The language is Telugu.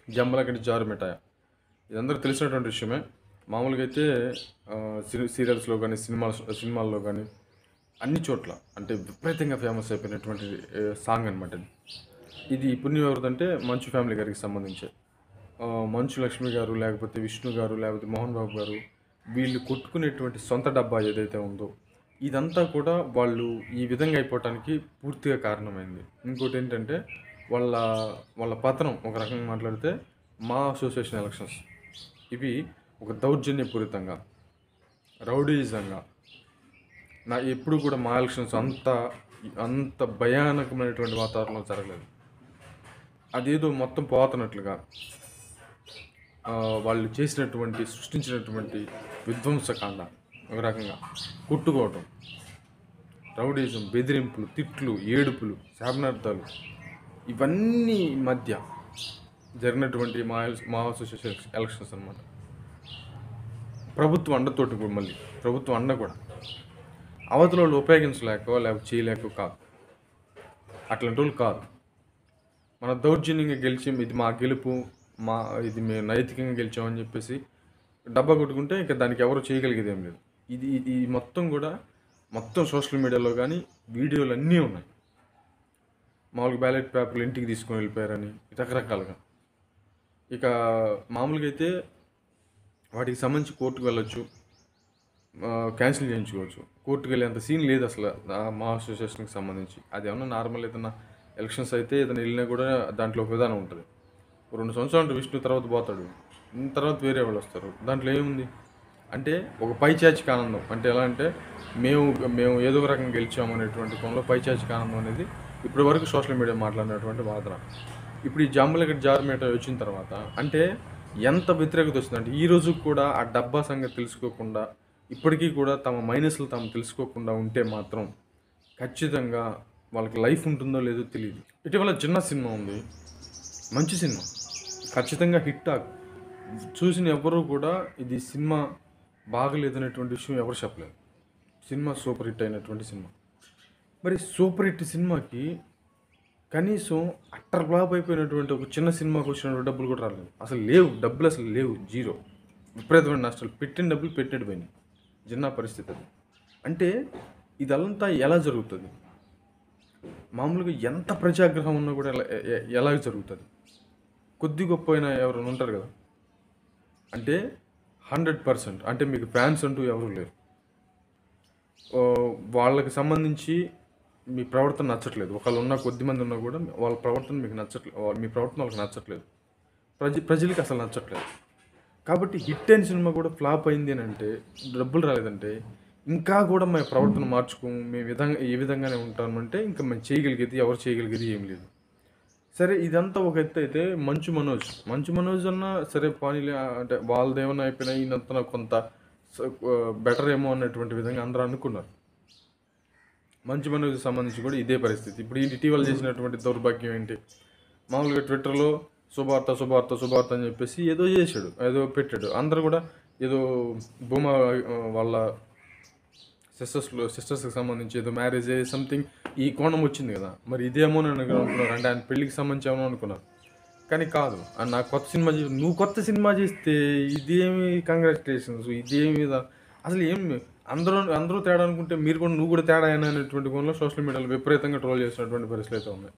జంబలకటి జారు మిఠాయ ఇది అందరికి తెలిసినటువంటి విషయమే మామూలుగా అయితే ఆ, సీ- సీరియల్స్లో కానీ సినిమా సినిమాల్లో కానీ అన్ని చోట్ల అంటే విపరీతంగా ఫేమస్ అయిపోయినటువంటి ఏ, సాంగ్ అనమాట ఇది ఇది పుణ్యం ఎవరిదంటే మంచు ఫ్యామిలీ గారికి సంబంధించి ఆ, మంచు లక్ష్మి గారు లేకపోతే విష్ణు గారు లేకపోతే మోహన్ బాబు గారు వీళ్ళు కొట్టుకునేటువంటి సొంత డబ్బా ఏదైతే ఉందో ఇదంతా కూడా వాళ్ళు ఈ విధంగా అయిపోవటానికి పూర్తిగా కారణమైంది ఇంకోటి ఏంటంటే వాళ్ళ వాళ్ళ పతనం ఒక రకంగా మాట్లాడితే మా అసోసియేషన్ ఎలక్షన్స్ ఇవి ఒక దౌర్జన్యపూరితంగా రౌడీజంగా నా ఎప్పుడు కూడా మా ఎలక్షన్స్ అంత అంత భయానకమైనటువంటి వాతావరణంలో జరగలేదు అదేదో మొత్తం పోతున్నట్లుగా ఆ, వాళ్ళు చేసినటువంటి సృష్టించినటువంటి విధ్వంసకాండ ఒక రకంగా కొట్టుకోవటం రౌడీజం బెదిరింపులు తిట్లు ఏడుపులు శాపనార్థాలు ఇవన్నీ మధ్య జరిగినటువంటి మా మా అసోసియేషన్ ఎలక్షన్స్ అనమాట ప్రభుత్వం అండతోటి కూడా మళ్ళీ ప్రభుత్వం అండ కూడా అవతల వాళ్ళు ఉపయోగించలేక లేకపోతే చేయలేక కాదు అట్లాంటి వాళ్ళు కాదు మన దౌర్జన్యంగా గెలిచి ఇది మా గెలుపు మా ఇది మేము నైతికంగా గెలిచామని చెప్పేసి డబ్బా కొట్టుకుంటే ఇంకా దానికి ఎవరు చేయగలిగేది ఏం లేదు ఇది ఇది మొత్తం కూడా మొత్తం సోషల్ మీడియాలో కానీ వీడియోలు అన్నీ ఉన్నాయి మామూలుగా బ్యాలెట్ పేపర్లు ఇంటికి తీసుకొని వెళ్ళిపోయారని రకరకాలుగా ఇక మామూలుగా అయితే వాటికి సంబంధించి కోర్టుకు వెళ్ళొచ్చు ఆ, క్యాన్సిల్ చేయించుకోవచ్చు కోర్టుకు వెళ్ళేంత సీన్ లేదు అసలు ఆ మా అసోసియేషన్కి సంబంధించి అది ఏమన్నా నార్మల్ ఏదైనా ఎలక్షన్స్ అయితే ఏదైనా వెళ్ళినా కూడా దాంట్లో ఒక విధానం ఉంటుంది ఓ రెండు సంవత్సరాలు అంటే విష్ణు తర్వాత పోతాడు ఉమ్, తర్వాత వేరే వాళ్ళు వస్తారు దాంట్లో ఏముంది అంటే ఒక పైచాచిక ఆనందం అంటే ఎలా అంటే మేము మేము ఏదో ఒక రకంగా గెలిచాము అనేటువంటి కోణంలో పైచాచిక ఆనందం అనేది ఇప్పటి వరకు సోషల్ మీడియా మాట్లాడినటువంటి వాదన ఇప్పుడు ఈ జాంబులగడ్డ జారుమేట వచ్చిన తర్వాత అంటే ఎంత వ్యతిరేకత వస్తుందంటే ఈ రోజు కూడా ఆ డబ్బా సంగతి తెలుసుకోకుండా ఇప్పటికీ కూడా తమ మైనస్లు తాము తెలుసుకోకుండా ఉంటే మాత్రం ఖచ్చితంగా వాళ్ళకి లైఫ్ ఉంటుందో లేదో తెలియదు ఇటీవల చిన్న సినిమా ఉంది మంచి సినిమా ఖచ్చితంగా హిట్ టాక్ చూసిన ఎవరు కూడా ఇది సినిమా బాగలేదనేటువంటి విషయం ఎవరు చెప్పలేదు సినిమా సూపర్ హిట్ అయినటువంటి సినిమా మరి సూపర్ హిట్ సినిమాకి కనీసం అట్టర్ ఫ్లాప్ అయిపోయినటువంటి ఒక చిన్న సినిమాకి వచ్చిన డబ్బులు కూడా రాలేదు అసలు లేవు డబ్బులు అసలు లేవు జీరో విపరీతమైన నష్టాలు పెట్టిన డబ్బులు పెట్టినట్టు పోయినాయి చిన్న పరిస్థితి అది అంటే ఇదంతా ఎలా జరుగుతుంది మామూలుగా ఎంత ప్రజాగ్రహం ఉన్నా కూడా ఎలా ఎ- ఎ- ఎలా జరుగుతుంది కొద్ది గొప్ప అయినా ఎవరైనా ఉంటారు కదా అంటే హండ్రెడ్ పర్సెంట్ అంటే మీకు ఫ్యాన్స్ అంటూ ఎవరు లేరు ఓ, వాళ్ళకి సంబంధించి మీ ప్రవర్తన నచ్చట్లేదు ఒకళ్ళు ఉన్న కొద్ది మంది ఉన్నా కూడా వాళ్ళ ప్రవర్తన మీకు నచ్చట్లేదు మీ ప్రవర్తన వాళ్ళకి నచ్చట్లేదు ప్రజ ప్రజలకి అసలు నచ్చట్లేదు కాబట్టి హిట్ అయిన సినిమా కూడా ఫ్లాప్ అయింది అని అంటే డబ్బులు రాలేదంటే ఇంకా కూడా మేము ప్రవర్తన మార్చుకోము మేము విధంగా ఏ విధంగానే ఉంటామంటే ఇంకా మేము చేయగలిగేది ఎవరు చేయగలిగేది ఏం లేదు సరే ఇదంతా ఒక ఎత్తు అయితే మంచు మనోజ్ మంచు మనోజ్ అన్న సరే పానీలే అంటే వాళ్ళదేమన్నా అయిపోయినా ఈయనంతా కొంత బెటర్ ఏమో అన్నటువంటి విధంగా అందరూ అనుకున్నారు మంచు మనోజ్ సంబంధించి కూడా ఇదే పరిస్థితి ఇప్పుడు ఈ ఇటీవల చేసినటువంటి దౌర్భాగ్యం ఏంటి మామూలుగా ట్విట్టర్లో శుభార్త శుభార్త శుభార్త అని చెప్పేసి ఏదో చేశాడు ఏదో పెట్టాడు అందరూ కూడా ఏదో భూమా ఆ, వాళ్ళ సిస్టర్స్లో సిస్టర్స్కి సంబంధించి ఏదో మ్యారేజ్ సంథింగ్ ఈ కోణం వచ్చింది కదా మరి ఇదేమో అని అనుకున్నారు అంటే ఆయన పెళ్ళికి సంబంధించి ఏమో అనుకున్నారు కానీ కాదు ఆ నా కొత్త సినిమా చేసి నువ్వు కొత్త సినిమా చేస్తే ఇదేమి కంగ్రాచులేషన్స్ ఇదేమి దా- అసలు ఏం అందరూ అందరూ తేడా అనుకుంటే మీరు కూడా నువ్వు కూడా తేడా అయినా అనేటువంటి కోణంలో సోషల్ మీడియాలో విపరీతంగా ట్రోల్ చేసినటువంటి పరిస్థితి అయితే ఉంది